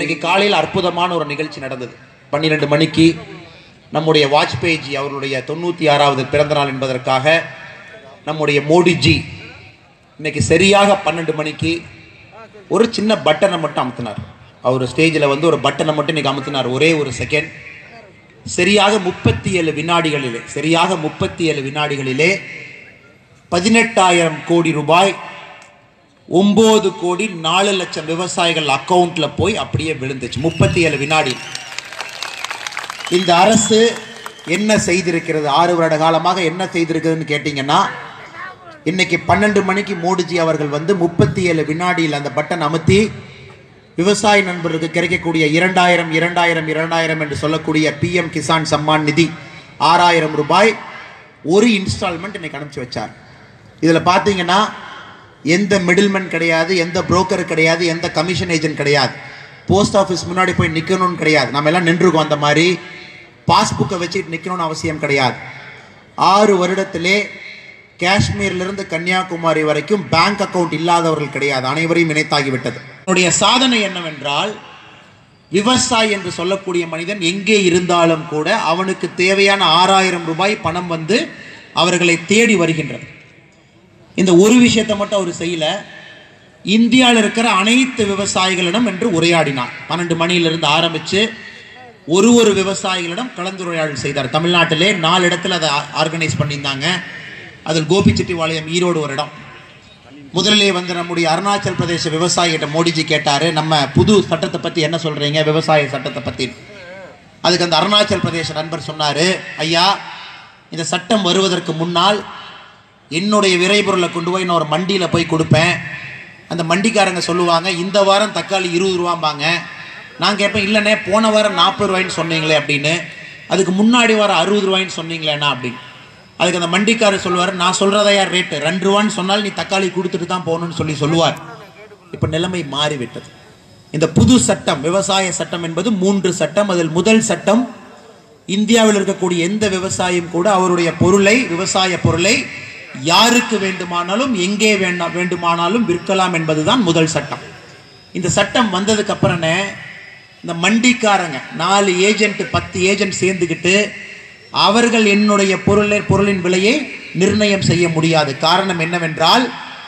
இன்னைக்கு காலையில் அற்புதமான ஒரு நிகழ்ச்சி நடந்தது பன்னிரெண்டு மணிக்கு நம்முடைய வாஜ்பேயிஜி அவருடைய தொண்ணூற்றி ஆறாவது பிறந்தநாள் என்பதற்காக நம்முடைய மோடிஜி இன்னைக்கு சரியாக பன்னெண்டு மணிக்கு ஒரு சின்ன பட்டனை மட்டும் அமுத்தினார் அவர் ஸ்டேஜில் வந்து ஒரு பட்டனை மட்டும் இன்னைக்கு அமுத்தினார் ஒரே ஒரு செகண்ட் சரியாக முப்பத்தி ஏழு வினாடிகளிலே சரியாக முப்பத்தி ஏழு வினாடிகளிலே பதினெட்டாயிரம் கோடி ரூபாய் ஒன்பது கோடி நாலு லட்சம் விவசாயிகள் அக்கவுண்ட்ல போய் அப்படியே விழுந்துச்சு முப்பத்தி ஏழு வினாடி இந்த அரசு என்ன செய்திருக்கிறது ஆறு வருட காலமாக என்ன செய்திருக்குதுன்னு கேட்டிங்கன்னா இன்னைக்கு பன்னெண்டு மணிக்கு மோடிஜி அவர்கள் வந்து முப்பத்தி ஏழு வினாடியில் அந்த பட்டன் அமுத்தி விவசாய நண்பருக்கு கிடைக்கக்கூடிய இரண்டாயிரம் இரண்டாயிரம் இரண்டாயிரம் என்று சொல்லக்கூடிய பிஎம் கிசான் சம்மான் நிதி ஆறாயிரம் ரூபாய் ஒரு இன்ஸ்டால்மெண்ட் இன்னைக்கு அனுப்பிச்சு வச்சார் இதில் பார்த்தீங்கன்னா எந்த மிடில்மேன் கிடையாது எந்த புரோக்கர் கிடையாது எந்த கமிஷன் ஏஜென்ட் கிடையாது போஸ்ட் ஆஃபீஸ் முன்னாடி போய் நிற்கணும்னு கிடையாது நம்ம எல்லாம் நின்றுருக்கோம் அந்த மாதிரி பாஸ்புக்கை வச்சுட்டு நிற்கணும்னு அவசியம் கிடையாது ஆறு வருடத்திலே காஷ்மீர்லேருந்து கன்னியாகுமரி வரைக்கும் பேங்க் அக்கவுண்ட் இல்லாதவர்கள் கிடையாது அனைவரையும் இணைத்தாகிவிட்டது என்னுடைய சாதனை என்னவென்றால் விவசாயி என்று சொல்லக்கூடிய மனிதன் எங்கே இருந்தாலும் கூட அவனுக்கு தேவையான ஆறாயிரம் ரூபாய் பணம் வந்து அவர்களை தேடி வருகின்றது இந்த ஒரு விஷயத்தை மட்டும் அவர் செய்யல இந்தியாவில் இருக்கிற அனைத்து விவசாயிகளிடம் என்று உரையாடினார் பன்னெண்டு மணியிலிருந்து ஆரம்பித்து ஒரு ஒரு விவசாயிகளிடம் கலந்துரையாடல் செய்தார் தமிழ்நாட்டிலே நாலு இடத்துல அதை ஆர்கனைஸ் பண்ணியிருந்தாங்க அதில் கோபிச்செட்டிவாளையம் ஈரோடு ஒரு இடம் முதலிலே வந்து நம்முடைய அருணாச்சல் பிரதேச விவசாயிகிட்ட மோடிஜி கேட்டார் நம்ம புது சட்டத்தை பற்றி என்ன சொல்கிறீங்க விவசாய சட்டத்தை பற்றி அதுக்கு அந்த அருணாச்சல் பிரதேச நண்பர் சொன்னார் ஐயா இந்த சட்டம் வருவதற்கு முன்னால் என்னுடைய விரைபொருளை கொண்டு போய் நான் ஒரு மண்டியில் போய் கொடுப்பேன் அந்த மண்டிக்காரங்க சொல்லுவாங்க இந்த வாரம் தக்காளி இருபது ரூபாம்பாங்க நான் கேட்பேன் இல்லைண்ணே போன வாரம் நாற்பது ரூபாய்ன்னு சொன்னீங்களே அப்படின்னு அதுக்கு முன்னாடி வாரம் அறுபது ரூபாய்ன்னு சொன்னீங்களேண்ணா அப்படின்னு அதுக்கு அந்த மண்டிக்காரர் சொல்லுவார் நான் சொல்கிறதா யார் ரேட்டு ரெண்டு ரூபான்னு சொன்னால் நீ தக்காளி கொடுத்துட்டு தான் போகணும்னு சொல்லி சொல்லுவார் இப்போ நிலைமை மாறிவிட்டது இந்த புது சட்டம் விவசாய சட்டம் என்பது மூன்று சட்டம் அதில் முதல் சட்டம் இந்தியாவில் இருக்கக்கூடிய எந்த விவசாயியும் கூட அவருடைய பொருளை விவசாய பொருளை யாருக்கு வேண்டுமானாலும் எங்கே வேண்டா வேண்டுமானாலும் விற்கலாம் என்பதுதான் முதல் சட்டம் இந்த சட்டம் வந்ததுக்கு அப்புறமே இந்த மண்டிக்காரங்க நாலு ஏஜென்ட் பத்து ஏஜென்ட் சேர்ந்துக்கிட்டு அவர்கள் என்னுடைய பொருளை பொருளின் விலையை நிர்ணயம் செய்ய முடியாது காரணம் என்னவென்றால்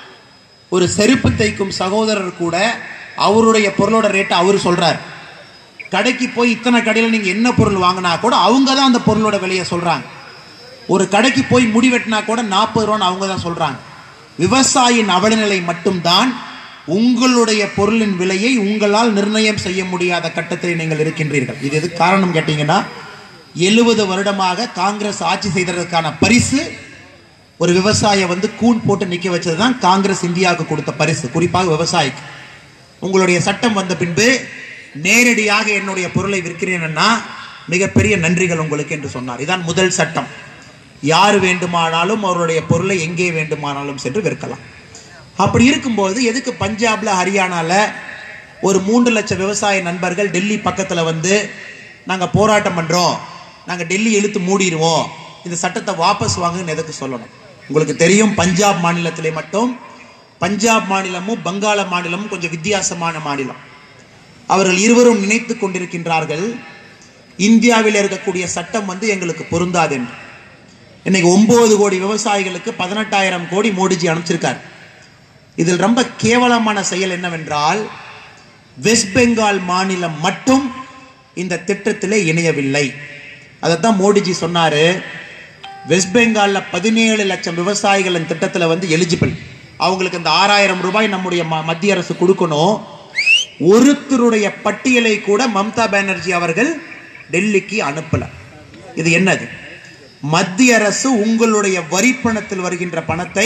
ஒரு செருப்பு தைக்கும் சகோதரர் கூட அவருடைய பொருளோட ரேட்டை அவர் சொல்றார் கடைக்கு போய் இத்தனை கடையில் நீங்கள் என்ன பொருள் வாங்கினா கூட அவங்க தான் அந்த பொருளோட விலையை சொல்கிறாங்க ஒரு கடைக்கு போய் முடி வெட்டினா கூட நாற்பது ரூபான்னு அவங்க தான் சொல்கிறாங்க விவசாயியின் அவலநிலை மட்டும்தான் உங்களுடைய பொருளின் விலையை உங்களால் நிர்ணயம் செய்ய முடியாத கட்டத்தில் நீங்கள் இருக்கின்றீர்கள் இது எது காரணம் கேட்டீங்கன்னா எழுபது வருடமாக காங்கிரஸ் ஆட்சி செய்ததற்கான பரிசு ஒரு விவசாய வந்து கூன் போட்டு நிற்க வச்சது தான் காங்கிரஸ் இந்தியாவுக்கு கொடுத்த பரிசு குறிப்பாக விவசாயிக்கு உங்களுடைய சட்டம் வந்த பின்பு நேரடியாக என்னுடைய பொருளை விற்கிறேன்னா மிகப்பெரிய நன்றிகள் உங்களுக்கு என்று சொன்னார் இதான் முதல் சட்டம் யார் வேண்டுமானாலும் அவருடைய பொருளை எங்கே வேண்டுமானாலும் சென்று விற்கலாம் அப்படி இருக்கும்போது எதுக்கு பஞ்சாப்ல ஹரியானால ஒரு மூன்று லட்சம் விவசாய நண்பர்கள் டெல்லி பக்கத்தில் வந்து நாங்கள் போராட்டம் பண்ணுறோம் நாங்கள் டெல்லி இழுத்து மூடிடுவோம் இந்த சட்டத்தை வாபஸ் வாங்குன்னு எதுக்கு சொல்லணும் உங்களுக்கு தெரியும் பஞ்சாப் மாநிலத்திலே மட்டும் பஞ்சாப் மாநிலமும் வங்காள மாநிலமும் கொஞ்சம் வித்தியாசமான மாநிலம் அவர்கள் இருவரும் நினைத்து கொண்டிருக்கின்றார்கள் இந்தியாவில் இருக்கக்கூடிய சட்டம் வந்து எங்களுக்கு பொருந்தாது என்று இன்னைக்கு ஒன்பது கோடி விவசாயிகளுக்கு பதினெட்டாயிரம் கோடி மோடிஜி அனுப்பிச்சிருக்கார் இதில் ரொம்ப கேவலமான செயல் என்னவென்றால் வெஸ்ட் பெங்கால் மாநிலம் மட்டும் இந்த திட்டத்திலே இணையவில்லை அதைத்தான் மோடிஜி சொன்னாரு வெஸ்ட் பெங்காலில் பதினேழு லட்சம் விவசாயிகள் இந்த திட்டத்தில் வந்து எலிஜிபிள் அவங்களுக்கு இந்த ஆறாயிரம் ரூபாய் நம்முடைய ம- மத்திய அரசு கொடுக்கணும் ஒருத்தருடைய பட்டியலை கூட மம்தா பானர்ஜி அவர்கள் டெல்லிக்கு அனுப்பல இது என்னது மத்திய அரசு உங்களுடைய வரி பணத்தில் வருகின்ற பணத்தை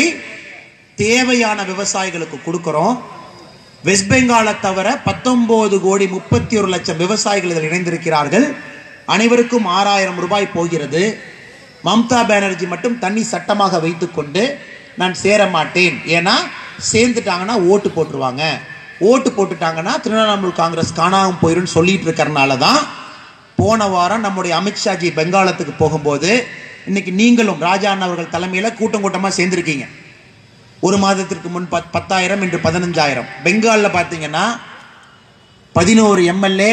தேவையான விவசாயிகளுக்கு கொடுக்கிறோம் வெஸ்ட் பெங்காலை தவிர பத்தொன்பது கோடி முப்பத்தி ஒரு லட்சம் விவசாயிகள் இதில் இணைந்திருக்கிறார்கள் அனைவருக்கும் ஆறாயிரம் ரூபாய் போகிறது மம்தா பானர்ஜி மட்டும் தனி சட்டமாக வைத்துக்கொண்டு நான் சேர மாட்டேன் ஏன்னா சேர்ந்துட்டாங்கன்னா ஓட்டு போட்டுருவாங்க ஓட்டு போட்டுட்டாங்கன்னா திரிணாமுல் காங்கிரஸ் காணாமல் போயிடும் சொல்லிட்டு இருக்கறனால தான் போன வாரம் நம்முடைய அமித்ஷாஜி பெங்காலத்துக்கு போகும்போது இன்னைக்கு நீங்களும் ராஜா அண்ணா அவர்கள் தலைமையில் கூட்டம் கூட்டமாக சேர்ந்துருக்கீங்க ஒரு மாதத்திற்கு முன் பத் பத்தாயிரம் இன்று பதினஞ்சாயிரம் பெங்காலில் பார்த்தீங்கன்னா பதினோரு எம்எல்ஏ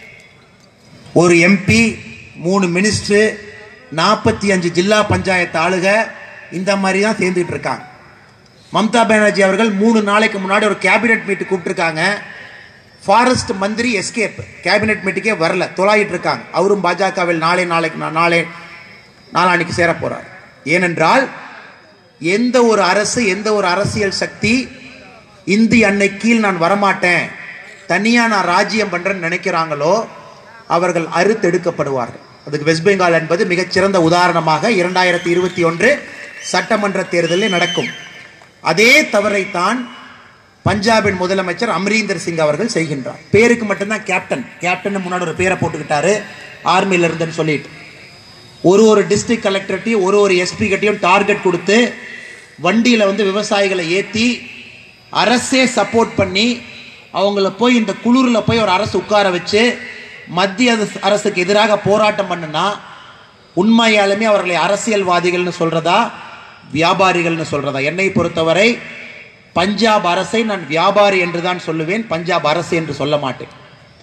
ஒரு எம்பி மூணு மினிஸ்டர் நாற்பத்தி அஞ்சு ஜில்லா பஞ்சாயத்து ஆளுக இந்த மாதிரி தான் சேர்ந்துட்டு இருக்காங்க மம்தா பானர்ஜி அவர்கள் மூணு நாளைக்கு முன்னாடி ஒரு கேபினெட் மீட் கூப்பிட்டுருக்காங்க ஃபாரஸ்ட் மந்திரி எஸ்கேப் கேபினெட் மீட்டுக்கே வரல தொலாயிட்டு இருக்காங்க அவரும் பாஜகவில் நாளை நாளைக்கு நா- நாளை நாளானிக்கு சேர போறார் ஏனென்றால் எந்த ஒரு அரசு எந்த ஒரு அரசியல் சக்தி இந்தி அன்னை கீழ் நான் வரமாட்டேன் தனியா நான் ராஜ்யம் பண்றேன்னு நினைக்கிறாங்களோ அவர்கள் அறுத்தெடுக்கப்படுவார்கள் அதுக்கு வெஸ்ட் பெங்கால் என்பது மிகச்சிறந்த உதாரணமாக இரண்டாயிரத்தி இருபத்தி ஒன்று சட்டமன்ற தேர்தலில் நடக்கும் அதே தவறைத்தான் பஞ்சாபின் முதலமைச்சர் அமரீந்தர் சிங் அவர்கள் செய்கின்றார் பேருக்கு மட்டும்தான் கேப்டன் கேப்டன் முன்னாடி ஒரு பேரை போட்டுக்கிட்டாரு ஆர்மியில இருந்துன்னு சொல்லிட்டு ஒரு ஒரு டிஸ்ட்ரிக்ட் கலெக்டர்ட்டையும் ஒரு ஒரு எஸ்பி கிட்டையும் டார்கெட் கொடுத்து வண்டியில் வந்து விவசாயிகளை ஏற்றி அரசே சப்போர்ட் பண்ணி அவங்கள போய் இந்த குளிரில் போய் ஒரு அரசு உட்கார வச்சு மத்திய அரசு- அரசுக்கு எதிராக போராட்டம் பண்ணுனா உண்மையாலுமே அவர்களை அரசியல்வாதிகள்னு சொல்றதா வியாபாரிகள்னு சொல்றதா என்னை பொறுத்தவரை பஞ்சாப் அரசை நான் வியாபாரி என்று தான் சொல்லுவேன் பஞ்சாப் அரசு என்று சொல்ல மாட்டேன்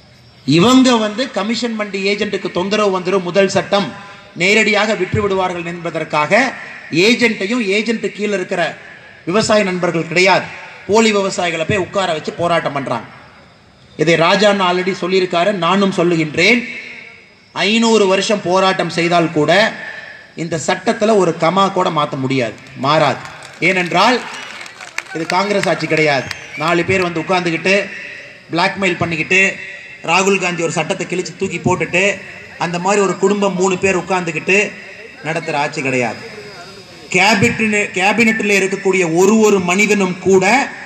இவங்க வந்து கமிஷன் மண்டி ஏஜென்ட்டுக்கு தொந்தரவு வந்துடும் முதல் சட்டம் நேரடியாக விற்று விடுவார்கள் என்பதற்காக ஏஜென்ட்டையும் ஏஜென்ட் கீழே இருக்கிற விவசாய நண்பர்கள் கிடையாது போலி விவசாயிகளை போய் உட்கார வச்சு போராட்டம் பண்றாங்க இதை ராஜா ஆல்ரெடி சொல்லியிருக்காரு நானும் சொல்லுகின்றேன் ஐநூறு வருஷம் போராட்டம் செய்தால் கூட இந்த சட்டத்துல ஒரு கமா கூட மாற்ற முடியாது மாறாது ஏனென்றால் இது காங்கிரஸ் ஆட்சி கிடையாது நாலு பேர் வந்து உட்கார்ந்துக்கிட்டு பிளாக்மெயில் பண்ணிக்கிட்டு ராகுல் காந்தி ஒரு சட்டத்தை கிழிச்சு தூக்கி போட்டுட்டு அந்த மாதிரி ஒரு குடும்பம் மூணு பேர் உட்கார்ந்துக்கிட்டு நடத்துகிற ஆட்சி கிடையாது கேபினெட் கேபினெட்டில் இருக்கக்கூடிய ஒரு ஒரு மனிதனும் கூட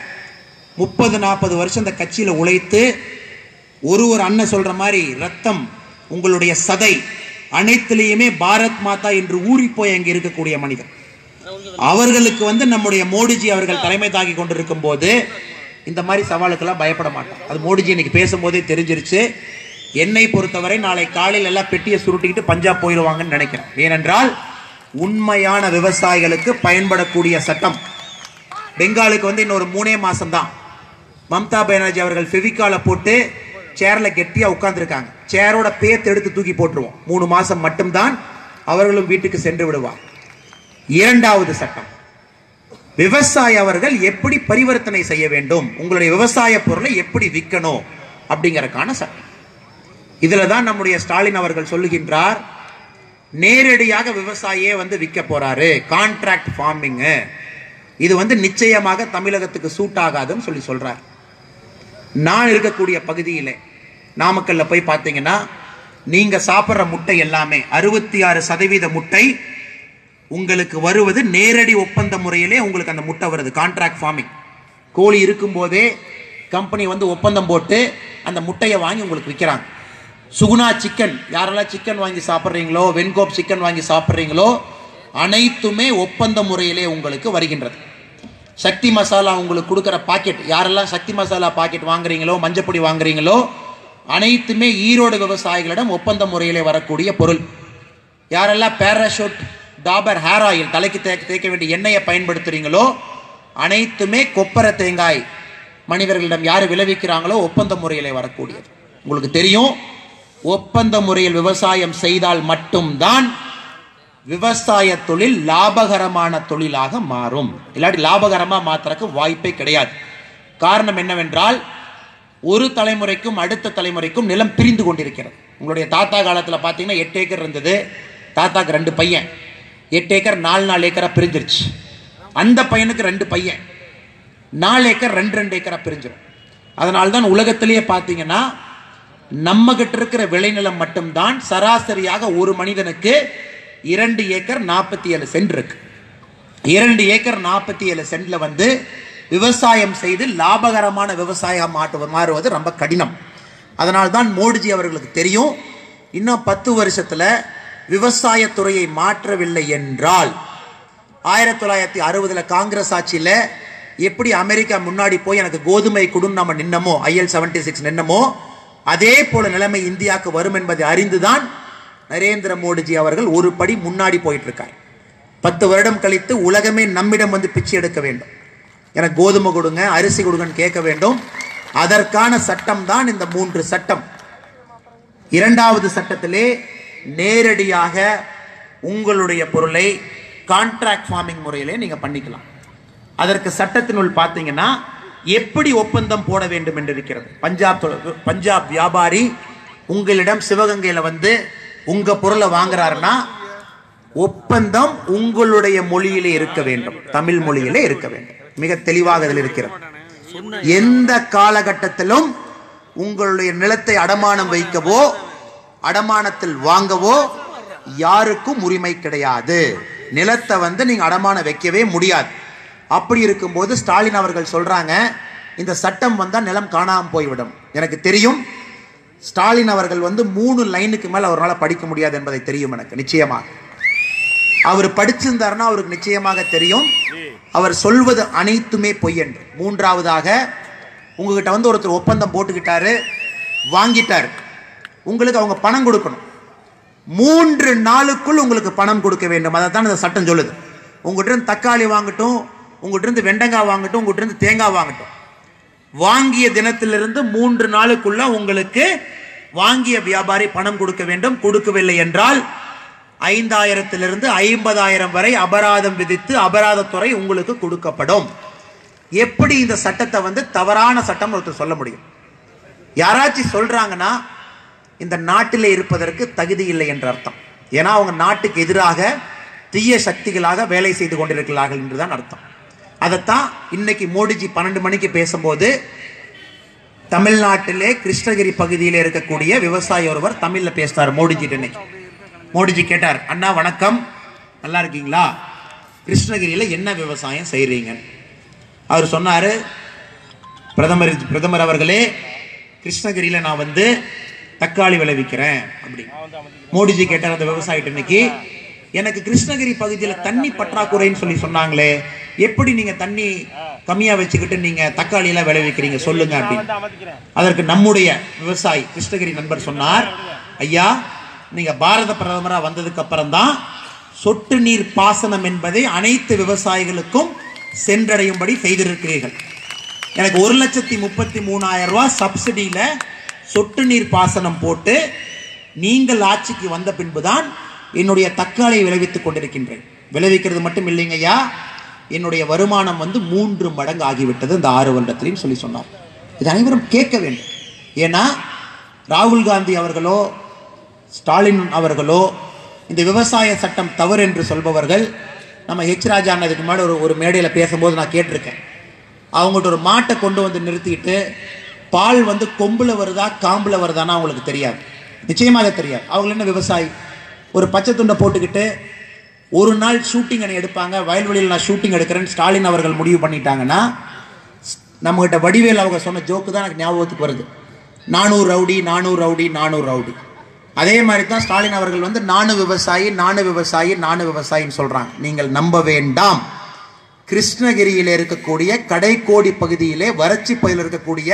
முப்பது நாற்பது வருஷம் இந்த கட்சியில் உழைத்து ஒரு ஒரு அண்ணன் சொல்ற மாதிரி ரத்தம் உங்களுடைய சதை அனைத்திலையுமே பாரத் மாதா என்று ஊறி போய் அங்கே இருக்கக்கூடிய மனிதன் அவர்களுக்கு வந்து நம்முடைய மோடிஜி அவர்கள் தலைமை தாங்கி கொண்டிருக்கும் போது இந்த மாதிரி சவாலுக்கெல்லாம் பயப்பட மாட்டோம் அது மோடிஜி இன்னைக்கு பேசும்போதே தெரிஞ்சிருச்சு என்னை பொறுத்தவரை நாளை காலையில் எல்லாம் பெட்டியை சுருட்டிக்கிட்டு பஞ்சாப் போயிடுவாங்கன்னு நினைக்கிறேன் ஏனென்றால் உண்மையான விவசாயிகளுக்கு பயன்படக்கூடிய சட்டம் பெங்காலுக்கு வந்து இன்னொரு மூணே மாசம் தான் மம்தா பானர்ஜி அவர்கள் ஃபெவிகால போட்டு சேர்ல கெட்டியா உட்கார்ந்துருக்காங்க சேரோட பேத்து எடுத்து தூக்கி போட்டுருவோம் மூணு மாசம் மட்டும்தான் அவர்களும் வீட்டுக்கு சென்று விடுவார் இரண்டாவது சட்டம் விவசாய அவர்கள் எப்படி பரிவர்த்தனை செய்ய வேண்டும் உங்களுடைய விவசாய பொருளை எப்படி விற்கணும் அப்படிங்கறக்கான சட்டம் இதுல தான் நம்முடைய ஸ்டாலின் அவர்கள் சொல்லுகின்றார் நேரடியாக விவசாயியே வந்து விற்க போறாரு கான்ட்ராக்ட் ஃபார்மிங் இது வந்து நிச்சயமாக தமிழகத்துக்கு சூட் ஆகாதுன்னு சொல்லி சொல்றார் நான் இருக்கக்கூடிய பகுதியிலே நாமக்கல்ல போய் பார்த்தீங்கன்னா நீங்க சாப்பிட்ற முட்டை எல்லாமே அறுபத்தி ஆறு சதவீத முட்டை உங்களுக்கு வருவது நேரடி ஒப்பந்த முறையிலே உங்களுக்கு அந்த முட்டை வருது கான்ட்ராக்ட் ஃபார்மிங் கோழி இருக்கும்போதே கம்பெனி வந்து ஒப்பந்தம் போட்டு அந்த முட்டையை வாங்கி உங்களுக்கு விற்கிறாங்க சுகுணா சிக்கன் யாரெல்லாம் சிக்கன் வாங்கி சாப்பிட்றீங்களோ வெண்கோப் சிக்கன் வாங்கி சாப்பிட்றீங்களோ அனைத்துமே ஒப்பந்த முறையிலே உங்களுக்கு வருகின்றது சக்தி மசாலா உங்களுக்கு கொடுக்குற பாக்கெட் யாரெல்லாம் சக்தி மசாலா பாக்கெட் வாங்குறீங்களோ மஞ்சப்பொடி வாங்குறீங்களோ அனைத்துமே ஈரோடு விவசாயிகளிடம் ஒப்பந்த முறையிலே வரக்கூடிய பொருள் யாரெல்லாம் பேராஷூட் டாபர் ஹேர் ஆயில் தலைக்கு தேய்க்க தேய்க்க வேண்டிய எண்ணெயை பயன்படுத்துறீங்களோ அனைத்துமே கொப்பரை தேங்காய் மனிதர்களிடம் யார் விளைவிக்கிறாங்களோ ஒப்பந்த முறையிலே வரக்கூடியது உங்களுக்கு தெரியும் ஒப்பந்த முறையில் விவசாயம் செய்தால் மட்டும்தான் விவசாய தொழில் லாபகரமான தொழிலாக மாறும் இல்லாட்டி லாபகரமா மாத்துறதுக்கு வாய்ப்பே கிடையாது காரணம் என்னவென்றால் ஒரு தலைமுறைக்கும் அடுத்த தலைமுறைக்கும் நிலம் பிரிந்து கொண்டிருக்கிறது உங்களுடைய தாத்தா காலத்துல பார்த்தீங்கன்னா எட்டு ஏக்கர் இருந்தது தாத்தாக்கு ரெண்டு பையன் எட்டு ஏக்கர் நாலு நாலு ஏக்கரா பிரிஞ்சிருச்சு அந்த பையனுக்கு ரெண்டு பையன் நாலு ஏக்கர் ரெண்டு ரெண்டு ஏக்கரா பிரிஞ்சிடும் அதனால தான் உலகத்திலேயே பார்த்தீங்கன்னா நம்ம கிட்ட இருக்கிற விளைநிலம் மட்டும்தான் சராசரியாக ஒரு மனிதனுக்கு இரண்டு ஏக்கர் நாற்பத்தி ஏழு சென்ட் இருக்கு இரண்டு ஏக்கர் நாற்பத்தி ஏழு சென்ட்ல வந்து விவசாயம் செய்து லாபகரமான விவசாயம் மாட்டு மாறுவது ரொம்ப கடினம் அதனால் தான் மோடிஜி அவர்களுக்கு தெரியும் இன்னும் பத்து வருஷத்துல விவசாயத்துறையை மாற்றவில்லை என்றால் ஆயிரத்தி தொள்ளாயிரத்தி அறுபதுல காங்கிரஸ் ஆட்சியில எப்படி அமெரிக்கா முன்னாடி போய் எனக்கு கோதுமை கொடுன்னு நம்ம நின்னமோ ஐஎல் செவன்டி சிக்ஸ் நின்னமோ அதே போல நிலைமை இந்தியாவுக்கு வரும் என்பதை அறிந்துதான் நரேந்திர மோடிஜி அவர்கள் ஒரு படி முன்னாடி போயிட்டு இருக்கார் பத்து வருடம் கழித்து உலகமே நம்மிடம் வந்து பிச்சை எடுக்க வேண்டும் எனக்கு கோதுமை கொடுங்க அரிசி கொடுங்கன்னு கேட்க வேண்டும் அதற்கான சட்டம் தான் இந்த மூன்று சட்டம் இரண்டாவது சட்டத்திலே நேரடியாக உங்களுடைய பொருளை கான்ட்ராக்ட் ஃபார்மிங் முறையிலே நீங்க பண்ணிக்கலாம் அதற்கு சட்டத்தினுள் பார்த்தீங்கன்னா எப்படி ஒப்பந்தம் போட வேண்டும் என்று இருக்கிறது பஞ்சாப் தொ- பஞ்சாப் வியாபாரி உங்களிடம் சிவகங்கையில வந்து உங்க பொருளை வாங்குறாருன்னா ஒப்பந்தம் உங்களுடைய மொழியிலே இருக்க வேண்டும் தமிழ் மொழியிலே இருக்க வேண்டும் மிக தெளிவாக இதில் இருக்கிறது எந்த காலகட்டத்திலும் உங்களுடைய நிலத்தை அடமானம் வைக்கவோ அடமானத்தில் வாங்கவோ யாருக்கும் உரிமை கிடையாது நிலத்தை வந்து நீங்க அடமானம் வைக்கவே முடியாது அப்படி இருக்கும்போது ஸ்டாலின் அவர்கள் சொல்றாங்க இந்த சட்டம் வந்தா நிலம் காணாம போய்விடும் எனக்கு தெரியும் ஸ்டாலின் அவர்கள் வந்து மூணு லைனுக்கு மேல அவரால் படிக்க முடியாது என்பதை தெரியும் எனக்கு நிச்சயமாக அவர் படிச்சிருந்தாருன்னா அவருக்கு நிச்சயமாக தெரியும் அவர் சொல்வது அனைத்துமே பொய் என்று மூன்றாவதாக உங்ககிட்ட வந்து ஒருத்தர் ஒப்பந்தம் போட்டுக்கிட்டாரு வாங்கிட்டாரு உங்களுக்கு அவங்க பணம் கொடுக்கணும் மூன்று நாளுக்குள் உங்களுக்கு பணம் கொடுக்க வேண்டும் அதை தான் இந்த சட்டம் சொல்லுது உங்ககிட்ட இருந்து தக்காளி வாங்கட்டும் உங்ககிட்ட இருந்து வெண்டங்காய் வாங்கட்டும் உங்ககிட்ட இருந்து தேங்காய் வாங்கட்டும் வாங்கிய தினத்திலிருந்து மூன்று நாளுக்குள்ள உங்களுக்கு வாங்கிய வியாபாரி பணம் கொடுக்க வேண்டும் கொடுக்கவில்லை என்றால் ஐந்தாயிரத்திலிருந்து ஐம்பதாயிரம் வரை அபராதம் விதித்து அபராதத்துறை உங்களுக்கு கொடுக்கப்படும் எப்படி இந்த சட்டத்தை வந்து தவறான சட்டம் ஒருத்தர் சொல்ல முடியும் யாராச்சும் சொல்றாங்கன்னா இந்த நாட்டில் இருப்பதற்கு தகுதி இல்லை என்ற அர்த்தம் ஏன்னா அவங்க நாட்டுக்கு எதிராக தீய சக்திகளாக வேலை செய்து கொண்டிருக்கிறார்கள் என்றுதான் அர்த்தம் அதைத்தான் இன்னைக்கு மோடிஜி பன்னெண்டு மணிக்கு பேசும்போது தமிழ்நாட்டிலே கிருஷ்ணகிரி பகுதியில் இருக்கக்கூடிய விவசாயி ஒருவர் தமிழ்ல பேசினார் மோடிஜி இன்னைக்கு மோடிஜி கேட்டார் அண்ணா வணக்கம் நல்லா இருக்கீங்களா கிருஷ்ணகிரியில என்ன விவசாயம் செய்றீங்க அவர் சொன்னாரு பிரதமர் பிரதமர் அவர்களே கிருஷ்ணகிரியில நான் வந்து தக்காளி விளைவிக்கிறேன் அப்படி மோடிஜி கேட்டார் அந்த விவசாயிட்ட இன்னைக்கு எனக்கு கிருஷ்ணகிரி பகுதியில தண்ணி பற்றாக்குறைன்னு சொல்லி சொன்னாங்களே எப்படி நீங்க தண்ணி கம்மியா வச்சுக்கிட்டு நீங்க தக்காளி எல்லாம் விளைவிக்கிறீங்க சொல்லுங்க அப்படின்னு அதற்கு நம்முடைய விவசாயி கிருஷ்ணகிரி நண்பர் சொன்னார் ஐயா நீங்க பாரத பிரதமரா வந்ததுக்கு அப்புறம் தான் சொட்டு நீர் பாசனம் என்பதை அனைத்து விவசாயிகளுக்கும் சென்றடையும்படி செய்திருக்கிறீர்கள் எனக்கு ஒரு லட்சத்தி முப்பத்தி மூணாயிரம் ரூபாய் சப்சிடியில சொட்டு நீர் பாசனம் போட்டு நீங்கள் ஆட்சிக்கு வந்த பின்புதான் என்னுடைய தக்காளியை விளைவித்துக் கொண்டிருக்கின்றேன் விளைவிக்கிறது மட்டும் இல்லைங்கய்யா என்னுடைய வருமானம் வந்து மூன்று மடங்கு ஆகிவிட்டது இந்த ஆறு வருடத்திலையும் சொல்லி சொன்னார் இது அனைவரும் கேட்க வேண்டும் ஏன்னா ராகுல் காந்தி அவர்களோ ஸ்டாலின் அவர்களோ இந்த விவசாய சட்டம் தவறு என்று சொல்பவர்கள் நம்ம ஹெச் ராஜா அண்ணதுக்கு முன்னாடி ஒரு ஒரு மேடையில் பேசும்போது நான் கேட்டிருக்கேன் அவங்கள்ட்ட ஒரு மாட்டை கொண்டு வந்து நிறுத்திட்டு பால் வந்து கொம்புல வருதா காம்புல வருதான்னு அவங்களுக்கு தெரியாது நிச்சயமாக தெரியாது அவங்க என்ன விவசாயி ஒரு பச்சை துண்டை போட்டுக்கிட்டு ஒரு நாள் ஷூட்டிங் அணி எடுப்பாங்க வயல்வெளியில் நான் ஷூட்டிங் எடுக்கிறேன்னு ஸ்டாலின் அவர்கள் முடிவு பண்ணிட்டாங்கன்னா நம்மகிட்ட வடிவேல் அவங்க சொன்ன ஜோக்கு தான் எனக்கு ஞாபகத்துக்கு வருது நானூறு ரவுடி நானூறு ரவுடி நானூறு ரவுடி அதே மாதிரி தான் ஸ்டாலின் அவர்கள் வந்து நானு விவசாயி நானு விவசாயி நானு விவசாயின்னு சொல்றாங்க நீங்கள் நம்ப வேண்டாம் கிருஷ்ணகிரியில் இருக்கக்கூடிய கடைக்கோடி பகுதியிலே வறட்சி பகுதியில் இருக்கக்கூடிய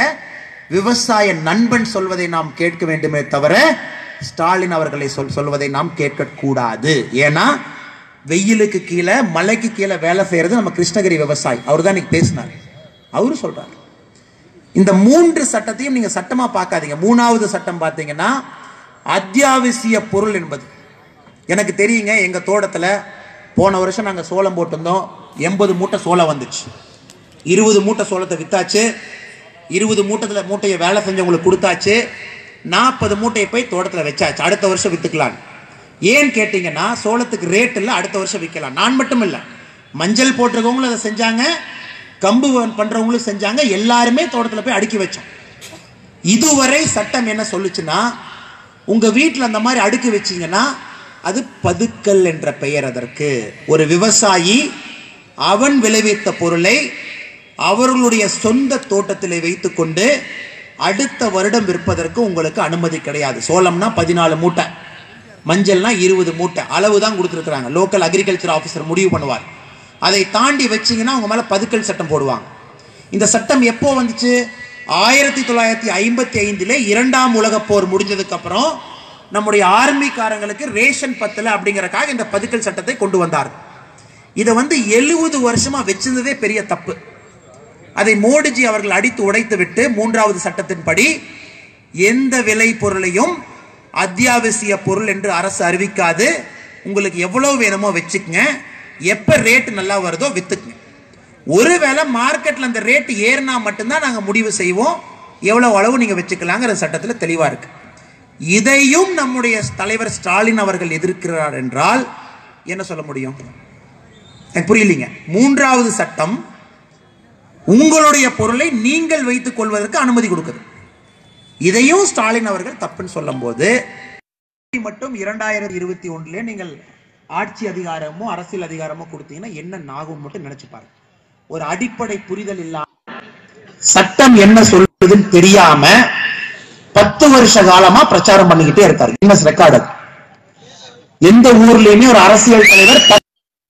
விவசாய நண்பன் சொல்வதை நாம் கேட்க வேண்டுமே தவிர ஸ்டாலின் அவர்களை சொல் சொல்வதை நாம் கேட்கக்கூடாது ஏன்னா வெயிலுக்கு கீழே மலைக்கு கீழே வேலை செய்யறது நம்ம கிருஷ்ணகிரி விவசாயி அவர் தான் இன்னைக்கு பேசினார் அவரு சொல்றாரு இந்த மூன்று சட்டத்தையும் நீங்க சட்டமா பார்க்காதீங்க மூணாவது சட்டம் பார்த்தீங்கன்னா அத்தியாவசிய பொருள் என்பது எனக்கு தெரியுங்க எங்க தோட்டத்துல போன வருஷம் நாங்க சோளம் போட்டிருந்தோம் எண்பது மூட்டை சோளம் வந்துச்சு இருபது மூட்டை சோளத்தை வித்தாச்சு இருபது மூட்டத்துல மூட்டையை வேலை செஞ்சவங்களுக்கு கொடுத்தாச்சு நாற்பது மூட்டையை போய் தோட்டத்துல வச்சாச்சு அடுத்த வருஷம் வித்துக்கலாம் ஏன் கேட்டீங்கன்னா சோளத்துக்கு ரேட் இல்லை அடுத்த வருஷம் விற்கலாம் நான் மட்டும் இல்லை மஞ்சள் போட்டிருக்கவங்களும் அதை செஞ்சாங்க கம்பு பண்றவங்களும் செஞ்சாங்க எல்லாருமே தோட்டத்துல போய் அடுக்கி வச்சோம் இதுவரை சட்டம் என்ன சொல்லுச்சுன்னா உங்க வீட்டில் அந்த மாதிரி அடுக்கி வச்சீங்கன்னா அது பதுக்கல் என்ற பெயர் அதற்கு ஒரு விவசாயி அவன் விளைவித்த பொருளை அவர்களுடைய சொந்த தோட்டத்திலே வைத்துக்கொண்டு அடுத்த வருடம் விற்பதற்கு உங்களுக்கு அனுமதி கிடையாது சோளம்னா பதினாலு மூட்டை மஞ்சள்னா இருபது மூட்டை அளவு தான் கொடுத்துருக்குறாங்க லோக்கல் அக்ரிகல்ச்சர் ஆஃபீஸர் முடிவு பண்ணுவார் அதை தாண்டி வச்சீங்கன்னா உங்க மேல பதுக்கல் சட்டம் போடுவாங்க இந்த சட்டம் எப்போ வந்துச்சு ஆயிரத்தி தொள்ளாயிரத்தி ஐம்பத்தி ஐந்துல இரண்டாம் உலகப் போர் முடிஞ்சதுக்கு அப்புறம் நம்முடைய ஆர்மிக்காரங்களுக்கு ரேஷன் பத்தல அப்படிங்கறக்காக இந்த பதுக்கல் சட்டத்தை கொண்டு வந்தார் இதை வந்து எழுபது வருஷமா வச்சிருந்ததே பெரிய தப்பு அதை மோடிஜி அவர்கள் அடித்து உடைத்து விட்டு மூன்றாவது சட்டத்தின்படி எந்த விலை பொருளையும் அத்தியாவசிய பொருள் என்று அரசு அறிவிக்காது உங்களுக்கு எவ்வளவு வேணுமோ வச்சுக்கங்க எப்ப ரேட் நல்லா வருதோ வித்துக்குங்க ஒருவேளை மார்க்கெட்ல அந்த ரேட் ஏறினா மட்டும்தான் நாங்க முடிவு செய்வோம் எவ்வளவு அளவு நீங்க வச்சுக்கலாங்கிற சட்டத்துல தெளிவா இருக்கு இதையும் நம்முடைய தலைவர் ஸ்டாலின் அவர்கள் எதிர்க்கிறார் என்றால் என்ன சொல்ல முடியும் எனக்கு புரியலீங்க மூன்றாவது சட்டம் உங்களுடைய பொருளை நீங்கள் வைத்துக் கொள்வதற்கு அனுமதி கொடுக்குது இதையும் ஸ்டாலின் அவர்கள் தப்புன்னு சொல்லும்போது மட்டும் இரண்டாயிரத்தி இருபத்தி ஒன்றுல நீங்கள் ஆட்சி அதிகாரமோ அரசியல் அதிகாரமோ கொடுத்தீங்கன்னா என்ன நாகும் மட்டும் நினைச்சு பாருங்க ஒரு அடிப்படை புரிதல் இல்லாம சட்டம் என்ன சொல்றதுன்னு தெரியாம பத்து வருஷ காலமா பிரச்சாரம் பண்ணிக்கிட்டே இருக்காரு கின்னஸ் ரெக்கார்டு எந்த ஊர்லயுமே ஒரு அரசியல் தலைவர் த-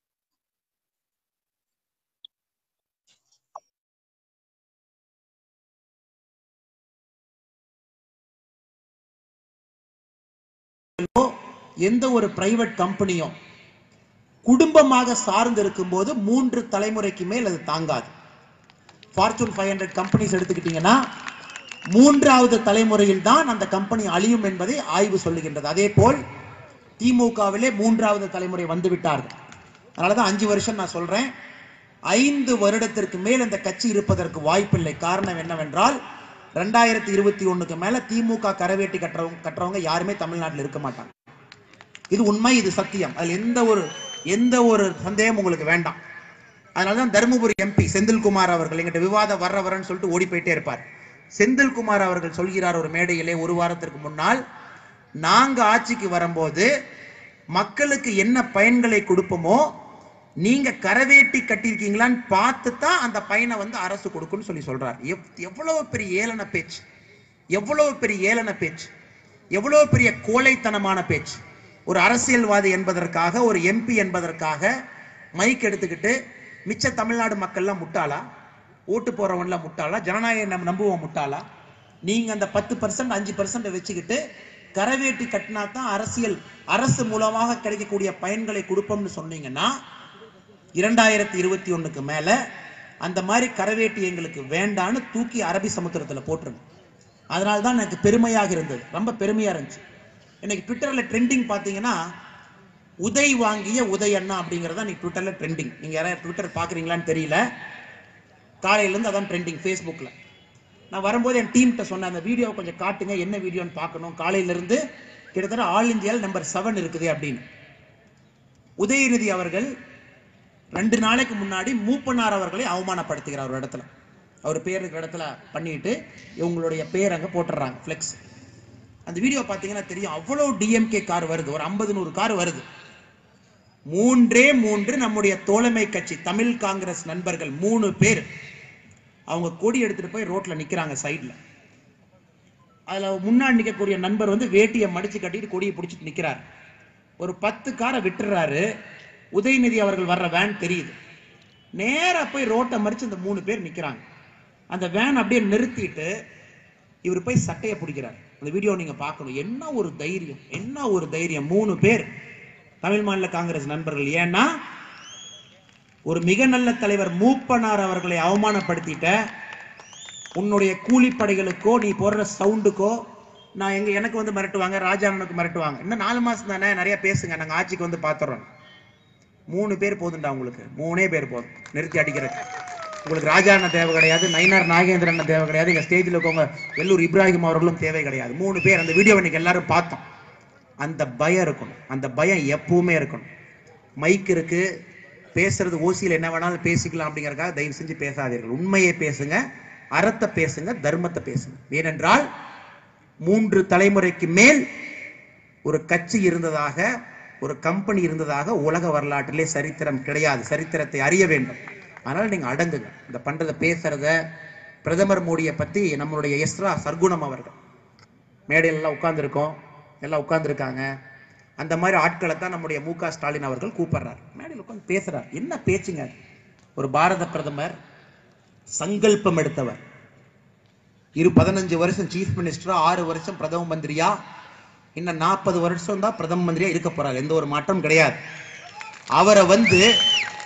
எந்த ஒரு பிரைவேட் கம்பெனியும் குடும்பமாக சார்ந்து இருக்கும்போது மூன்று தலைமுறைக்கு மேல் அது தாங்காது ஃபார்ச்சூன் ஃபைவ் ஹண்ட்ரட் கம்பெனிஸ் எடுத்துக்கிட்டீங்கன்னா மூன்றாவது தலைமுறையில் தான் அந்த கம்பெனி அழியும் என்பதை ஆய்வு சொல்லுகின்றது அதே போல் திமுகவிலே மூன்றாவது தலைமுறை வந்து விட்டார்கள் அதனாலதான் அஞ்சு வருஷம் நான் சொல்றேன் ஐந்து வருடத்திற்கு மேல் இந்த கட்சி இருப்பதற்கு வாய்ப்பில்லை காரணம் என்னவென்றால் ரெண்டாயிரத்தி இருபத்தி ஒண்ணுக்கு மேல திமுக கரவேட்டி கட்டுறவங்க கட்டுறவங்க யாருமே தமிழ்நாட்டில் இருக்க மாட்டாங்க இது உண்மை இது சத்தியம் அதுல எந்த ஒரு எந்த ஒரு சந்தேகம் உங்களுக்கு வேண்டாம் அதனாலதான் தருமபுரி எம்பி செந்தில்குமார் அவர்கள் எங்கிட்ட விவாதம் வர்ற வரன்னு சொல்லிட்டு ஓடி போயிட்டே இருப்பார் செந்தில்குமார் அவர்கள் சொல்கிறார் ஒரு மேடையிலே ஒரு வாரத்திற்கு முன்னால் நாங்க ஆட்சிக்கு வரும்போது மக்களுக்கு என்ன பயன்களை கொடுப்போமோ நீங்க கரவேட்டி கட்டியிருக்கீங்களான்னு பார்த்து தான் அந்த பயனை வந்து அரசு கொடுக்கும்னு சொல்லி சொல்றார் எவ்- எவ்வளவு பெரிய ஏளன பேச்சு எவ்வளவு பெரிய ஏளன பேச்சு எவ்வளவு பெரிய கோழைத்தனமான பேச்சு ஒரு அரசியல்வாதி என்பதற்காக ஒரு எம்பி என்பதற்காக மைக் எடுத்துக்கிட்டு மிச்ச தமிழ்நாடு மக்கள்லாம் முட்டாளா ஓட்டு போறவன்லாம் முட்டாளா ஜனநாயகம் நம்ம நம்புவோம் முட்டாளா நீங்க அந்த பத்து பர்சன்ட் அஞ்சு பர்சன்ட் வச்சுக்கிட்டு கரவேட்டி கட்டினா தான் அரசியல் அரசு மூலமாக கிடைக்கக்கூடிய பயன்களை கொடுப்போம்னு சொன்னீங்கன்னா இரண்டாயிரத்தி இருபத்தி ஒண்ணுக்கு மேல அந்த மாதிரி கரவேட்டி எங்களுக்கு வேண்டான்னு தூக்கி அரபி சமுத்திரத்துல போட்டுருங்க அதனால தான் எனக்கு பெருமையாக இருந்தது ரொம்ப பெருமையா இருந்துச்சு இன்னைக்கு ட்விட்டர்ல ட்ரெண்டிங் பாத்தீங்கன்னா உதய் வாங்கிய உதய் அண்ணா அப்படிங்கறது தான் ட்விட்டர்ல ட்ரெண்டிங் நீங்க யாராவது ட்விட்டர் பாக்குறீங்களான்னு தெரியல காலையில இருந்து அதான் ட்ரெண்டிங் ஃபேஸ்புக்ல நான் வரும்போது என் டீம்கிட்ட சொன்னேன் அந்த வீடியோ கொஞ்சம் காட்டுங்க என்ன வீடியோன்னு பார்க்கணும் காலையில இருந்து கிட்டத்தட்ட ஆல் இந்தியாவில் நம்பர் செவன் இருக்குது அப்படின்னு உதயநிதி அவர்கள் ரெண்டு நாளைக்கு முன்னாடி மூப்பனார் அவர்களை அவமானப்படுத்துகிறார் ஒரு இடத்துல அவர் பேர் இருக்கிற இடத்துல பண்ணிட்டு இவங்களுடைய பேர் அங்க போட்டுடுறாங்க ஃப்ளெக்ஸ் அந்த வீடியோ பார்த்தீங்கன்னா தெரியும் அவ்வளோ டிஎம்கே கார் வருது ஒரு ஐம்பது நூறு கார் வருது மூன்றே மூன்று நம்முடைய தோழமை கட்சி தமிழ் காங்கிரஸ் நண்பர்கள் மூணு பேர் அவங்க கொடி எடுத்துட்டு போய் ரோட்ல நிக்கிறாங்க சைடுல அதுல முன்னாடி நிக்கக்கூடிய நண்பர் வந்து வேட்டியை மடிச்சு கட்டிட்டு கொடியை பிடிச்சிட்டு நிக்கிறார் ஒரு பத்து காரை விட்டுறாரு உதயநிதி அவர்கள் வர்ற வேன் தெரியுது நேரா போய் ரோட்டை மறிச்சு இந்த மூணு பேர் நிக்கிறாங்க அந்த வேன் அப்படியே நிறுத்திட்டு இவர் போய் சட்டையை பிடிக்கிறார் அந்த வீடியோ நீங்க பார்க்கணும் என்ன ஒரு தைரியம் என்ன ஒரு தைரியம் மூணு பேர் தமிழ் மாநில காங்கிரஸ் நண்பர்கள் ஏன்னா ஒரு மிக நல்ல தலைவர் மூப்பனார் அவர்களை அவமானப்படுத்திட்ட உன்னுடைய கூலிப்படைகளுக்கோ நீ போடுற சவுண்டுக்கோ நான் எங்க எனக்கு வந்து மிரட்டுவாங்க ராஜாண்ணனுக்கு மிரட்டுவாங்க இன்னும் நாலு மாசம் தானே நிறைய பேசுங்க நாங்க ஆட்சிக்கு வந்து பாத்துறோம் மூணு பேர் போதும்டா உங்களுக்கு மூணே பேர் போதும் நிறுத்தி அடிக்கிறதுக்கு உங்களுக்கு ராஜா அண்ணன் தேவை கிடையாது நயினார் நாகேந்திரன் அண்ணன் தேவை கிடையாது எங்க ஸ்டேஜில் இருக்கவங்க வெள்ளூர் இப்ராஹிம் அவர்களும் தேவை கிடையாது மூணு பேர் அந்த வீடியோ இன்னைக்கு எல்லாரும் பார்த்தோம் அந்த பயம் இருக்கணும் அந்த பயம் எப்பவுமே இருக்கணும் மைக் இருக்கு பேசுறது ஓசியில் என்ன வேணாலும் பேசிக்கலாம் அப்படிங்கறதுக்காக தயவு செஞ்சு பேசாதீர்கள் உண்மையை பேசுங்க அறத்தை பேசுங்க தர்மத்தை பேசுங்க ஏனென்றால் மூன்று தலைமுறைக்கு மேல் ஒரு கட்சி இருந்ததாக ஒரு கம்பெனி இருந்ததாக உலக வரலாற்றிலே சரித்திரம் கிடையாது சரித்திரத்தை அறிய வேண்டும் அதனால நீங்க அடங்குங்க இந்த பண்றத பேசுறத பிரதமர் மோடியை பத்தி நம்மளுடைய எஸ்ரா சர்க்குணம் அவர்கள் மேடையில எல்லாம் உட்கார்ந்துருக்கோம் எல்லாம் உட்கார்ந்துருக்காங்க அந்த மாதிரி ஆட்களை தான் நம்முடைய மு க ஸ்டாலின் அவர்கள் கூப்பிடுறார் மேடையில் உட்கார்ந்து பேசுறார் என்ன பேச்சுங்க அது? ஒரு பாரத பிரதமர் சங்கல்பம் எடுத்தவர் இரு பதினஞ்சு வருஷம் சீஃப் மினிஸ்டரா ஆறு வருஷம் பிரதம மந்திரியா இன்னும் நாற்பது வருஷம் தான் பிரதம மந்திரியா இருக்க போறாரு எந்த ஒரு மாற்றம் கிடையாது அவரை வந்து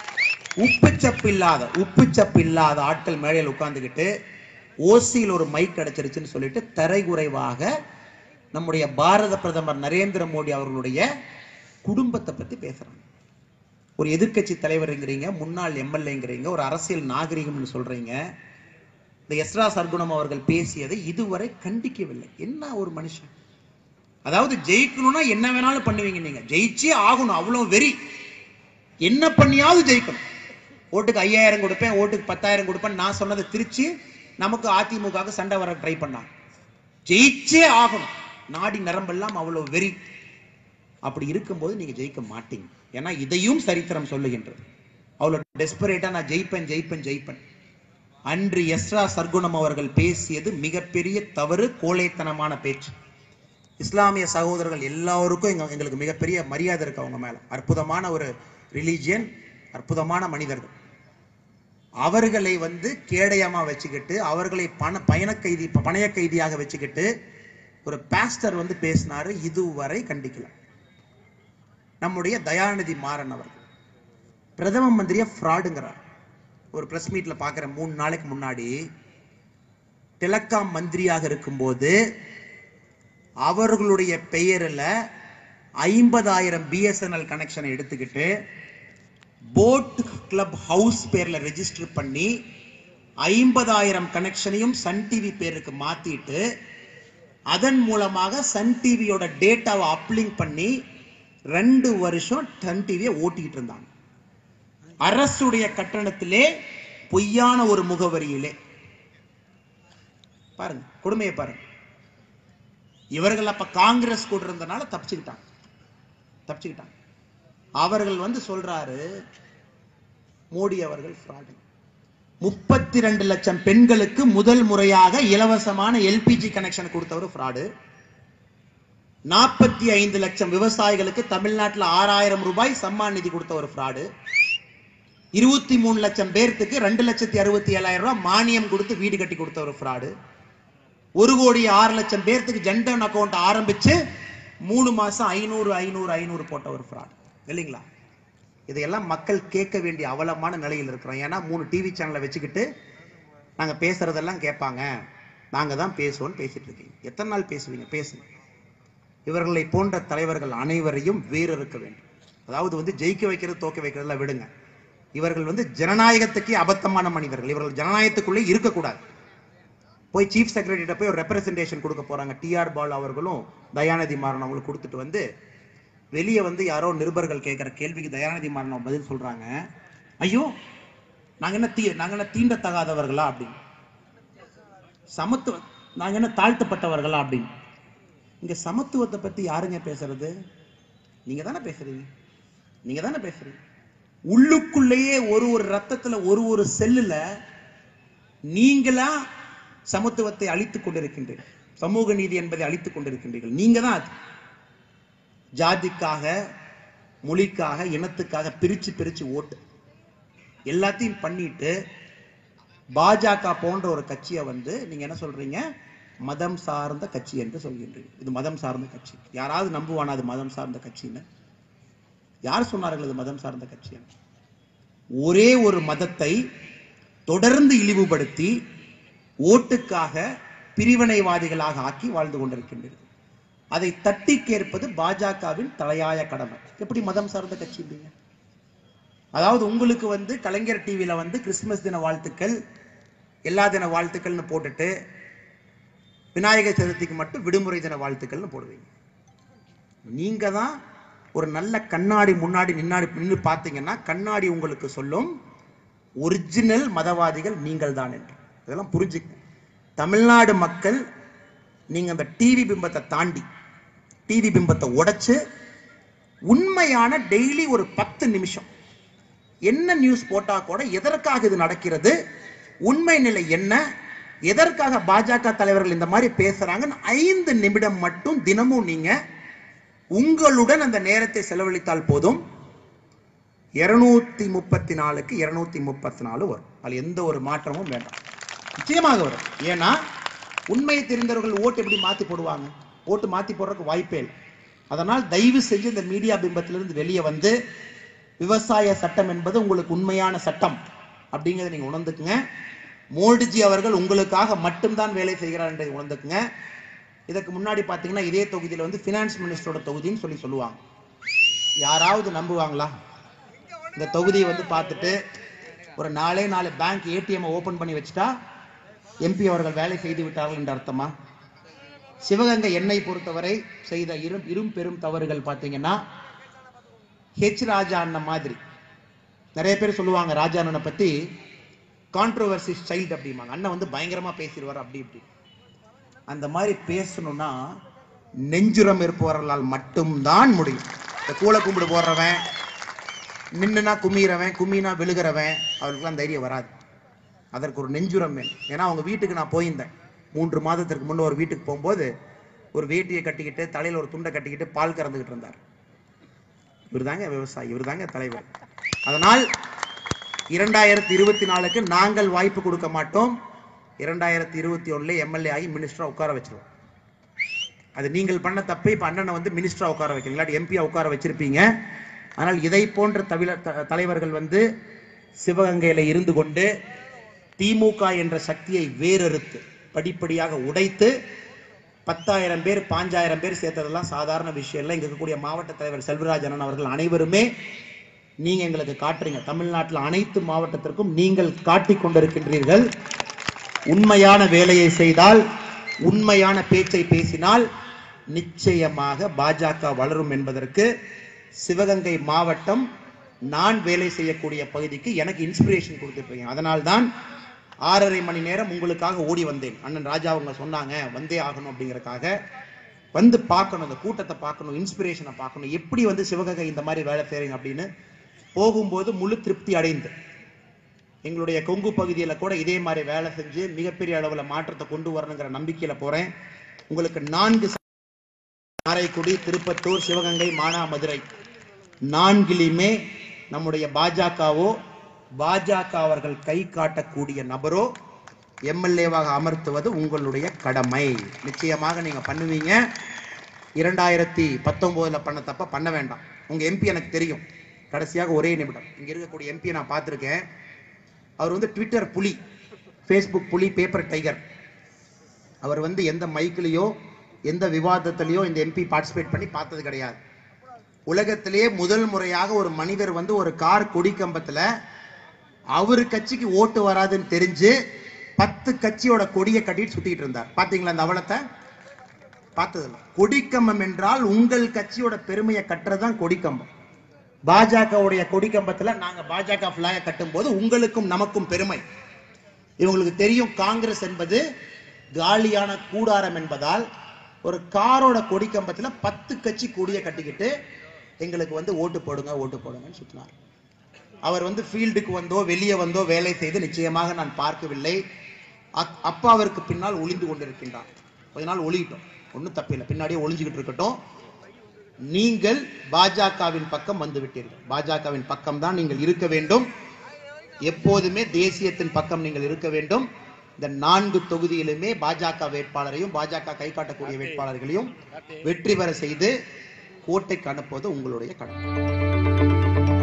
உப்புச்சப்பு இல்லாத உப்புச்சப்பு இல்லாத ஆட்கள் மேடையில் உட்கார்ந்துக்கிட்டு ஓசியில் ஒரு மைக் கிடைச்சிருச்சுன்னு சொல்லிட்டு தரைகுறைவாக நம்முடைய பாரத பிரதமர் நரேந்திர மோடி அவர்களுடைய குடும்பத்தை பத்தி பேசுறாங்க ஒரு எதிர்க்கட்சி தலைவருங்கிறீங்க முன்னாள் எம்எல்ஏங்கிறீங்க ஒரு அரசியல் நாகரிகம்னு சொல்றீங்க இந்த எஸ்ரா சர்க்குணம் அவர்கள் பேசியதை இதுவரை கண்டிக்கவில்லை என்ன ஒரு மனுஷன் அதாவது ஜெயிக்கணும்னா என்ன வேணாலும் பண்ணுவீங்க நீங்க ஜெயிச்சே ஆகணும் அவ்வளவு வெறி என்ன பண்ணியாவது ஜெயிக்கணும் ஓட்டுக்கு ஐயாயிரம் கொடுப்பேன் ஓட்டுக்கு பத்தாயிரம் கொடுப்பேன் நான் சொன்னதை திருச்சி நமக்கு அதிமுக சண்டை வர ட்ரை பண்ணாங்க ஜெயிச்சே ஆகணும் நாடி நரம்பெல்லாம் அவ்வளவு வெறி அப்படி இருக்கும்போது நீங்க ஜெயிக்க மாட்டீங்க ஏன்னா இதையும் சரித்திரம் சொல்லுகின்றது அவ்வளவு டெஸ்பரேட்டா நான் ஜெயிப்பேன் ஜெயிப்பேன் ஜெயிப்பேன் அன்று எஸ்ரா சர்க்குணம் அவர்கள் பேசியது மிகப்பெரிய தவறு கோழைத்தனமான பேச்சு இஸ்லாமிய சகோதரர்கள் எல்லாருக்கும் எங்க எங்களுக்கு மிகப்பெரிய மரியாதை இருக்கு அவங்க மேல அற்புதமான ஒரு ரிலீஜியன் அற்புதமான மனிதர்கள் அவர்களை வந்து கேடயமா வச்சுக்கிட்டு அவர்களை பண பயண கைதி பணைய கைதியாக வச்சுக்கிட்டு ஒரு பாஸ்டர் வந்து பேசினாரு இதுவரை கண்டிக்கல நம்முடைய தயாநிதி மாறன் அவர்கள் பிரதம மந்திரியை ஃப்ராடுங்கிறார் ஒரு பிரஸ் மீட்ல பார்க்குற மூணு நாளைக்கு முன்னாடி டெலகாம் மந்திரியாக இருக்கும்போது அவர்களுடைய பெயரில் ஐம்பதாயிரம் பிஎஸ்என்எல் கனெக்ஷனை எடுத்துக்கிட்டு போட் கிளப் ஹவுஸ் பேர்ல ரெஜிஸ்டர் பண்ணி ஐம்பதாயிரம் கனெக்ஷனையும் சன் டிவி பேருக்கு மாத்திட்டு அதன் மூலமாக சன் டிவியோட டேட்டாவை அப்லிங்க் பண்ணி ரெண்டு வருஷம் சன் டிவியை ஓட்டிக்கிட்டு இருந்தாங்க அரசுடைய கட்டணத்திலே பொய்யான ஒரு முகவரியிலே பாருங்க கொடுமையை பாருங்க இவர்கள் அப்ப காங்கிரஸ் கூட இருந்தனால தப்பிச்சுக்கிட்டாங்க தப்பிச்சுக்கிட்டாங்க அவர்கள் வந்து சொல்றாரு மோடி அவர்கள் ஃப்ராடு முப்பத்தி ரெண்டு லட்சம் பெண்களுக்கு முதல் முறையாக இலவசமான எல்பிஜி கனெக்ஷன் கொடுத்தவர் ஃப்ராடு நாற்பத்தி ஐந்து லட்சம் விவசாயிகளுக்கு தமிழ்நாட்டில் ஆறாயிரம் ரூபாய் சம்மான் நிதி கொடுத்த ஒரு ஃப்ராடு இருபத்தி மூணு லட்சம் பேர்த்துக்கு ரெண்டு லட்சத்தி அறுபத்தி ஏழாயிரம் ரூபாய் மானியம் கொடுத்து வீடு கட்டி கொடுத்த ஒரு ஃப்ராடு ஒரு கோடி ஆறு லட்சம் பேர்த்துக்கு ஜன்தன் அக்கௌண்ட் ஆரம்பிச்சு மூணு மாசம் ஐநூறு ஐநூறு ஐநூறு போட்ட ஒரு ஃப்ராட் இல்லைங்களா இதையெல்லாம் மக்கள் கேட்க வேண்டிய அவலமான நிலையில் இருக்கிறோம் ஏன்னா மூணு டிவி சேனலை வச்சுக்கிட்டு நாங்க பேசுறதெல்லாம் கேட்பாங்க நாங்க தான் பேசுவோம்னு பேசிட்டு இருக்கீங்க எத்தனை நாள் பேசுவீங்க பேசுங்க இவர்களை போன்ற தலைவர்கள் அனைவரையும் வேறு இருக்க வேண்டும் அதாவது வந்து ஜெயிக்க வைக்கிறது தோக்க வைக்கிறதுல விடுங்க இவர்கள் வந்து ஜனநாயகத்துக்கே அபத்தமான மனிதர்கள் இவர்கள் ஜனநாயகத்துக்குள்ளே இருக்கக்கூடாது போய் சீஃப் செக்ரட்டரிட்ட போய் ஒரு ரெப்ரசன்டேஷன் கொடுக்க போறாங்க டிஆர் பால் அவர்களும் தயாநிதி மாறன் அவங்களுக்கு கொடுத்துட்டு வந்து வெளியே வந்து யாரோ நிருபர்கள் கேட்குற கேள்விக்கு தயாநிதி மாறன் அவங்க பதில் சொல்றாங்க ஐயோ நாங்க என்ன தீ நாங்க என்ன தீண்டத்தகாதவர்களா அப்படின்னு சமத்துவ நாங்க என்ன தாழ்த்தப்பட்டவர்களா அப்படின்னு இங்க சமத்துவத்தை பத்தி யாருங்க பேசுறது நீங்க தானே பேசுறீங்க நீங்க தானே பேசுறீங்க உள்ளுக்குள்ளேயே ஒரு ஒரு ரத்தத்துல ஒரு ஒரு செல்லுல நீங்களா சமத்துவத்தை அழித்துக் கொண்டிருக்கின்றீர்கள் சமூக நீதி என்பதை அழித்துக் கொண்டிருக்கின்றீர்கள் நீங்க தான் அது ஜாதிக்காக மொழிக்காக இனத்துக்காக பிரிச்சு பிரிச்சு ஓட்டு எல்லாத்தையும் பண்ணிட்டு பாஜக போன்ற ஒரு கட்சியை வந்து நீங்க என்ன சொல்றீங்க மதம் சார்ந்த கட்சி என்று சொல்கின்றீர்கள் இது மதம் சார்ந்த கட்சி யாராவது நம்புவானா அது மதம் சார்ந்த கட்சின்னு யார் சொன்னார்கள் இது மதம் சார்ந்த கட்சி ஒரே ஒரு மதத்தை தொடர்ந்து இழிவுபடுத்தி ஓட்டுக்காக பிரிவினைவாதிகளாக ஆக்கி வாழ்ந்து கொண்டிருக்கின்றது அதை தட்டி கேட்பது பாஜகவின் தலையாய கடமை எப்படி மதம் சார்ந்த கட்சி இல்லைங்க அதாவது உங்களுக்கு வந்து கலைஞர் டிவியில வந்து கிறிஸ்துமஸ் தின வாழ்த்துக்கள் எல்லா தின வாழ்த்துக்கள்னு போட்டுட்டு விநாயகர் சதுர்த்திக்கு மட்டும் விடுமுறை தின வாழ்த்துக்கள்னு போடுவீங்க நீங்க தான் ஒரு நல்ல கண்ணாடி முன்னாடி நின்னாடி நின்று பார்த்தீங்கன்னா கண்ணாடி உங்களுக்கு சொல்லும் ஒரிஜினல் மதவாதிகள் நீங்கள் தான் என்று இதெல்லாம் புரிஞ்சுக்க தமிழ்நாடு மக்கள் நீங்க அந்த டிவி பிம்பத்தை தாண்டி டிவி பிம்பத்தை உடைச்சு உண்மையான டெய்லி ஒரு பத்து நிமிஷம் என்ன நியூஸ் போட்டா கூட எதற்காக இது நடக்கிறது உண்மை நிலை என்ன எதற்காக பாஜக தலைவர்கள் இந்த மாதிரி பேசுறாங்கன்னு ஐந்து நிமிடம் மட்டும் தினமும் நீங்க உங்களுடன் அந்த நேரத்தை செலவழித்தால் போதும் இருநூத்தி முப்பத்தி நாலுக்கு இருநூத்தி முப்பத்தி நாலு வரும் அதுல எந்த ஒரு மாற்றமும் வேண்டாம் நிச்சயமாக வரும் ஏன்னா உண்மையை தெரிந்தவர்கள் ஓட்டு எப்படி மாத்தி போடுவாங்க ஓட்டு மாத்தி போடுறதுக்கு வாய்ப்பே இல்லை அதனால் தயவு செஞ்சு இந்த மீடியா பிம்பத்திலிருந்து வெளியே வந்து விவசாய சட்டம் என்பது உங்களுக்கு உண்மையான சட்டம் அப்படிங்கிறத நீங்க உணர்ந்துக்குங்க மோடிஜி அவர்கள் உங்களுக்காக மட்டும்தான் வேலை செய்கிறார் என்பதை உணர்ந்துக்குங்க இதுக்கு முன்னாடி பாத்தீங்கன்னா இதே தொகுதியில வந்து பினான்ஸ் மினிஸ்டரோட தொகுதின்னு சொல்லி சொல்லுவாங்க யாராவது நம்புவாங்களா இந்த தொகுதியை வந்து பார்த்துட்டு ஒரு நாலே நாலு பேங்க் ஏடிஎம் ஓபன் பண்ணி வச்சுட்டா எம்பி அவர்கள் வேலை செய்து விட்டார்கள் என்ற அர்த்தமா சிவகங்கை எண்ணெய் பொறுத்தவரை செய்த இரும் இரும் பெரும் தவறுகள் பார்த்தீங்கன்னா ஹெச் ராஜா அண்ணன் மாதிரி நிறைய பேர் சொல்லுவாங்க ராஜா அண்ணனை பத்தி கான்ட்ரோவர்சி சைல்டு அப்படிம்பாங்க அண்ணன் வந்து பயங்கரமா பேசிடுவார் அப்படி இப்படி அந்த மாதிரி பேசணும்னா நெஞ்சுரம் இருப்பவர்களால் மட்டும்தான் முடியும் இந்த கூளை கும்பிடு போடுறவன் நின்னுனா குமிறவன் குமினா விழுகிறவன் அவருக்குலாம் தைரியம் வராது அதற்கு ஒரு நெஞ்சுரம் வேணும் ஏன்னா அவங்க வீட்டுக்கு நான் போயிருந்தேன் மூன்று மாதத்திற்கு முன்ன ஒரு வீட்டுக்கு போகும்போது ஒரு வேட்டியை கட்டிக்கிட்டு தலையில ஒரு துண்டை கட்டிக்கிட்டு பால் கறந்துகிட்டு இருந்தார் இவர்தாங்க விவசாயி இவர்தாங்க தலைவர் அதனால் இரண்டாயிரத்தி இருபத்தி நாலுக்கு நாங்கள் வாய்ப்பு கொடுக்க மாட்டோம் இரண்டாயிரத்தி இருபத்தி ஒண்ணுல எம்எல்ஏ ஆகி மினிஸ்டரா உட்கார வச்சிருவோம் அது நீங்கள் பண்ண தப்பு இப்ப அண்ணனை வந்து மினிஸ்டரா உட்கார வைக்கணும் இல்லாட்டி எம்பியா உட்கார வச்சிருப்பீங்க ஆனால் இதை போன்ற தவிர த- தலைவர்கள் வந்து சிவகங்கையில இருந்து கொண்டு திமுக என்ற சக்தியை வேறறுத்து படிப்படியாக உடைத்து பத்தாயிரம் பேர் பாஞ்சாயிரம் பேர் சேர்த்ததெல்லாம் சாதாரண விஷயம் இல்லை இங்க இருக்கக்கூடிய மாவட்ட தலைவர் செல்வராஜ் அண்ணன் அவர்கள் அனைவருமே நீங்க எங்களுக்கு காட்டுறீங்க தமிழ்நாட்டில் அனைத்து மாவட்டத்திற்கும் நீங்கள் காட்டிக் கொண்டிருக்கின்றீர்கள் உண்மையான வேலையை செய்தால் உண்மையான பேச்சை பேசினால் நிச்சயமாக பாஜக வளரும் என்பதற்கு சிவகங்கை மாவட்டம் நான் வேலை செய்யக்கூடிய பகுதிக்கு எனக்கு இன்ஸ்பிரேஷன் கொடுத்துருப்பீங்க அதனால்தான் ஆறரை மணி நேரம் உங்களுக்காக ஓடி வந்தேன் அண்ணன் ராஜா அவங்க சொன்னாங்க வந்தே ஆகணும் அப்படிங்கறக்காக வந்து பார்க்கணும் அந்த கூட்டத்தை பார்க்கணும் இன்ஸ்பிரேஷனை பார்க்கணும் எப்படி வந்து சிவகங்கை இந்த மாதிரி வேலை செய்றீங்க அப்படின்னு போகும்போது முழு திருப்தி அடைந்து எங்களுடைய கொங்கு பகுதியில கூட இதே மாதிரி வேலை செஞ்சு மிகப்பெரிய அளவுல மாற்றத்தை கொண்டு வரணுங்கிற நம்பிக்கையில போறேன் உங்களுக்கு நான்கு ச- காரைக்குடி திருப்பத்தூர் சிவகங்கை மானாமதுரை நான்கிலுமே நம்முடைய பாஜகவோ பாஜக அவர்கள் கை காட்டக்கூடிய நபரோ எம்எல்ஏவாக அமர்த்துவது உங்களுடைய கடமை நிச்சயமாக நீங்க பண்ணுவீங்க இரண்டாயிரத்தி பத்தொன்பதுல பண்ண தப்ப பண்ண வேண்டாம் உங்க எம்பி எனக்கு தெரியும் கடைசியாக ஒரே நிமிடம் இங்க இருக்கக்கூடிய எம்பியை நான் பார்த்திருக்கேன் அவர் வந்து ட்விட்டர் புலி ஃபேஸ்புக் புலி பேப்பர் டைகர் அவர் வந்து எந்த மைக்கிலையோ எந்த விவாதத்திலையோ இந்த எம்பி பார்ட்டிசிபேட் பண்ணி பார்த்தது கிடையாது உலகத்திலேயே முதல் முறையாக ஒரு மனிதர் வந்து ஒரு கார் கொடி கம்பத்துல அவரு கட்சிக்கு ஓட்டு வராதுன்னு தெரிஞ்சு பத்து கட்சியோட கொடியை கட்டிட்டு சுத்திட்டு இருந்தார் பாத்தீங்களா அந்த அவலத்தை பார்த்ததில்ல கொடிக்கம்பம் என்றால் உங்கள் கட்சியோட பெருமையை கட்டுறதுதான் கொடிக்கம்பம் பாஜகவுடைய கொடிக்கம்பத்துல நாங்க பாஜக பிளாக கட்டும் போது உங்களுக்கும் நமக்கும் பெருமை இவங்களுக்கு தெரியும் காங்கிரஸ் என்பது காலியான கூடாரம் என்பதால் ஒரு காரோட கொடிக்கம்பத்துல பத்து கட்சி கொடியை கட்டிக்கிட்டு எங்களுக்கு வந்து ஓட்டு போடுங்க ஓட்டு போடுங்கன்னு சுத்தினார் அவர் வந்து ஃபீல்டுக்கு வந்தோ வெளியே வந்தோ வேலை செய்து நிச்சயமாக நான் பார்க்கவில்லை அப்- அப்பா அவருக்கு பின்னால் ஒளிந்து கொண்டிருக்கின்றார் கொஞ்ச நாள் ஒளியிட்டோம் ஒன்றும் தப்பில்லை பின்னாடியே ஒளிஞ்சுக்கிட்டு இருக்கட்டும் நீங்கள் பாஜகவின் பக்கம் வந்து விட்டீர்கள் பாஜகவின் பக்கம் தான் நீங்கள் இருக்க வேண்டும் எப்போதுமே தேசியத்தின் பக்கம் நீங்கள் இருக்க வேண்டும் இந்த நான்கு தொகுதியிலுமே பாஜக வேட்பாளரையும் பாஜக கை காட்டக்கூடிய வேட்பாளர்களையும் வெற்றி பெற செய்து கோட்டைக்கு அனுப்புவது உங்களுடைய கடமை